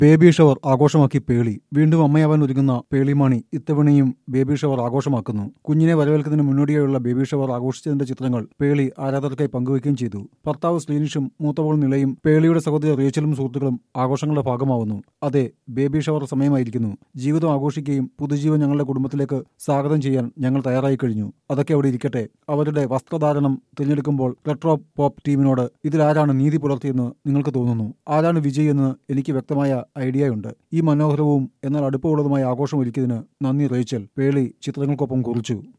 baby shower ആഘോഷമാക്കി Pearle വീണ്ടും അമ്മയാവാൻ ഒരുങ്ങുന്ന പേളിമാണി ഇത്തവണയും ബേബി ഷവർ ആഘോഷമാക്കുന്നു കുഞ്ഞിനെ വരവേൽക്കുന്നതിന് മുന്നോടിയായുള്ള ബേബി ഷവർ ആഘോഷിച്ചതിന്റെ ചിത്രങ്ങൾ പേളി ആരാധകർക്കായി പങ്കുവയ്ക്കുകയും ചെയ്തു ഭർത്താവ് ശ്രീനിഷും മൂത്തവൾ നിലയും പേളിയുടെ സഹോദരി റേച്ചലും സുഹൃത്തുക്കളും ആഘോഷങ്ങളുടെ ഭാഗമാവുന്നു അതെ ബേബി ഷവർ സമയമായിരിക്കുന്നു ജീവിതം ആഘോഷിക്കുകയും പുതുജീവൻ ഞങ്ങളുടെ കുടുംബത്തിലേക്ക് സ്വാഗതം ചെയ്യാൻ ഞങ്ങൾ തയ്യാറായി കഴിഞ്ഞു അതൊക്കെ അവിടെ ഇരിക്കട്ടെ അവരുടെ വസ്ത്രധാരണം തിരഞ്ഞെടുക്കുമ്പോൾ റെട്രോ പോപ്പ് ടീമിനോട് ഇതിലാരാണ് നീതി പുലർത്തിയെന്ന് നിങ്ങൾക്ക് തോന്നുന്നു ആരാണ് വിജയ് എന്ന് എനിക്ക് വ്യക്തമായ ഐഡിയയുണ്ട് ഈ മനോഹരവും എന്നാൽ അടുപ്പമുള്ളതുമായ ആഘോഷം ഒരുക്കിയതിന് നന്ദി റേച്ചൽ പേളി ചിത്രങ്ങൾക്കൊപ്പം കുറിച്ചു